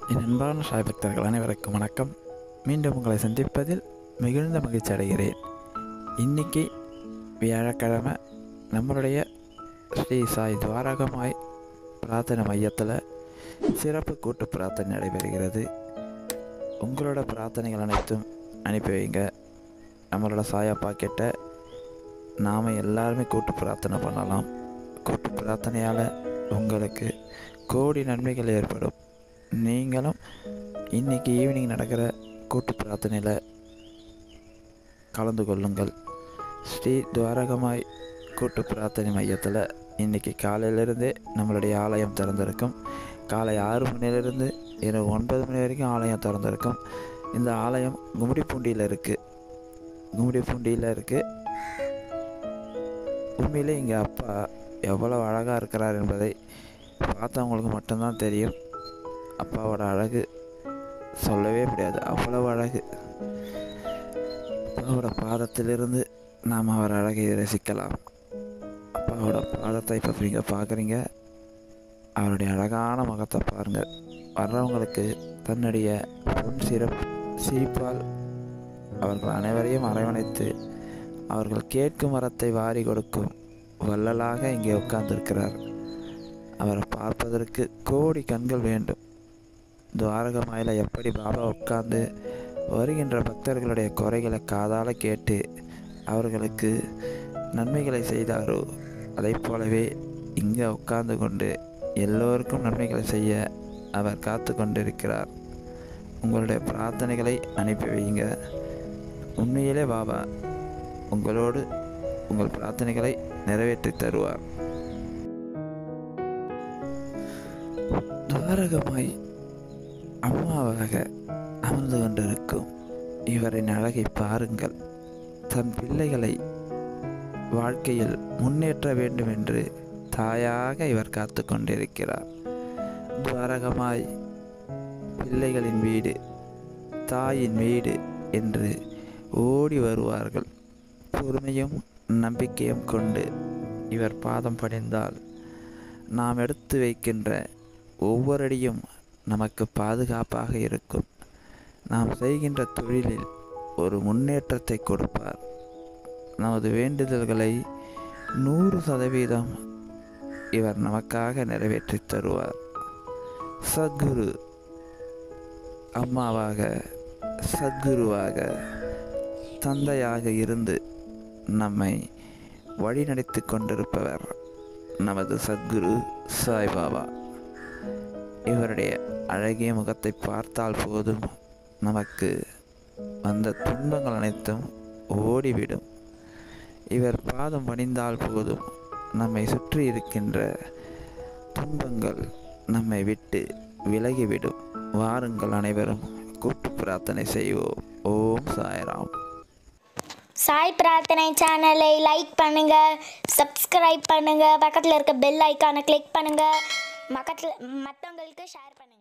என் அன்பான சாய் பக்தர்கள் அனைவருக்கும் வணக்கம் மீண்டும் உங்களை சந்திப்பதில் மிகுந்த மகிழ்ச்சி அடைகிறேன் இன்னைக்கு வியாழக்கிழமை நம்மளுடைய ஸ்ரீ சாய் துவாரகமாய் பிரார்த்தனை மையத்தில் சிறப்பு கூட்டு பிரார்த்தனை நடைபெறுகிறது உங்களோட பிரார்த்தனைகள் அனைத்தும் அனுப்பி வைங்க நம்மளோட சாயப்பா கிட்ட நாம் எல்லாருமே கூட்டு பிரார்த்தனை பண்ணலாம் கூட்டு பிரார்த்தனையால் உங்களுக்கு கோடி நன்மைகள் ஏற்படும் நீங்களும் இன்னைக்கு ஈவினிங் நடக்கிற கூட்டு பிரார்த்தனையில் கலந்து கொள்ளுங்கள் ஸ்ரீ துவாரகமாய் கூட்டு பிரார்த்தனை மையத்தில் இன்றைக்கி காலையிலேருந்தே நம்மளுடைய ஆலயம் திறந்திருக்கும் காலை ஆறு மணிலேருந்து இரவு ஒன்பது மணி வரைக்கும் ஆலயம் திறந்திருக்கும் இந்த ஆலயம் கும்மிடிப்பூண்டியில் இருக்குது கும்மிடிப்பூண்டியில் இருக்குது உண்மையிலே இங்கே அப்பா எவ்வளோ அழகாக இருக்கிறார் என்பதை பார்த்தவங்களுக்கு மட்டும்தான் தெரியும் அப்பாவோட அழகு சொல்லவே முடியாது அவ்வளவு அழகு அப்பாவோட பாதத்திலிருந்து நாம் அவர் அழகை ரசிக்கலாம் அப்பாவோட பாதத்தை இப்போ நீங்கள் பார்க்குறீங்க அவருடைய அழகான முகத்தை பாருங்கள் வர்றவங்களுக்கு தன்னுடைய பொன் சிறப் சிரிப்பால் அவர்கள் அனைவரையும் அரவணைத்து அவர்கள் கேட்கும் வரத்தை வாரி கொடுக்கும் வள்ளலாக இங்கே உட்கார்ந்திருக்கிறார் அவரை பார்ப்பதற்கு கோடி கண்கள் வேண்டும் துவாரகமாயில எப்படி பாபா உட்கார்ந்து வருகின்ற பக்தர்களுடைய குறைகளை காதால கேட்டு அவர்களுக்கு நன்மைகளை செய்தாரோ அதை போலவே இங்கே உட்கார்ந்து கொண்டு எல்லோருக்கும் நன்மைகளை செய்ய அவர் காத்து கொண்டிருக்கிறார் உங்களுடைய பிரார்த்தனைகளை அனுப்பி வைங்க உண்மையிலே பாபா உங்களோடு உங்கள் பிரார்த்தனைகளை நிறைவேற்றி தருவார் துவாரகமாய் அம்மாவாக அமர்ந்து கொண்டிருக்கும் இவரின் அழகை பாருங்கள் தன் பிள்ளைகளை வாழ்க்கையில் முன்னேற்ற வேண்டும் என்று தாயாக இவர் காத்து கொண்டிருக்கிறார் துவாரகமாய் பிள்ளைகளின் வீடு தாயின் வீடு என்று ஓடி வருவார்கள் பொறுமையும் நம்பிக்கையும் கொண்டு இவர் பாதம் பணிந்தால் நாம் எடுத்து வைக்கின்ற ஒவ்வொரு அடியும் நமக்கு பாதுகாப்பாக இருக்கும் நாம் செய்கின்ற தொழிலில் ஒரு முன்னேற்றத்தை கொடுப்பார் நமது வேண்டுதல்களை நூறு சதவீதம் இவர் நமக்காக நிறைவேற்றி தருவார் சத்குரு அம்மாவாக சத்குருவாக தந்தையாக இருந்து நம்மை வழிநடத்தி கொண்டிருப்பவர் நமது சத்குரு சாய்பாபா இவருடைய அழகிய முகத்தை பார்த்தால் போதும் நமக்கு வந்த துன்பங்கள் அனைத்தும் ஓடிவிடும் இவர் பாதம் பணிந்தால் போதும் நம்மை சுற்றி இருக்கின்ற துன்பங்கள் நம்மை விட்டு விலகிவிடும் வாருங்கள் அனைவரும் கூட்டு பிரார்த்தனை செய்வோம் ஓம் சாய்ராம் சாய் பிரார்த்தனை சேனலை லைக் பண்ணுங்க சப்ஸ்கிரைப் பண்ணுங்க பக்கத்தில் இருக்க பெல் ஐக்கானை கிளிக் பண்ணுங்க பக்கத்தில் மற்றவங்களுக்கு ஷேர் பண்ணுங்க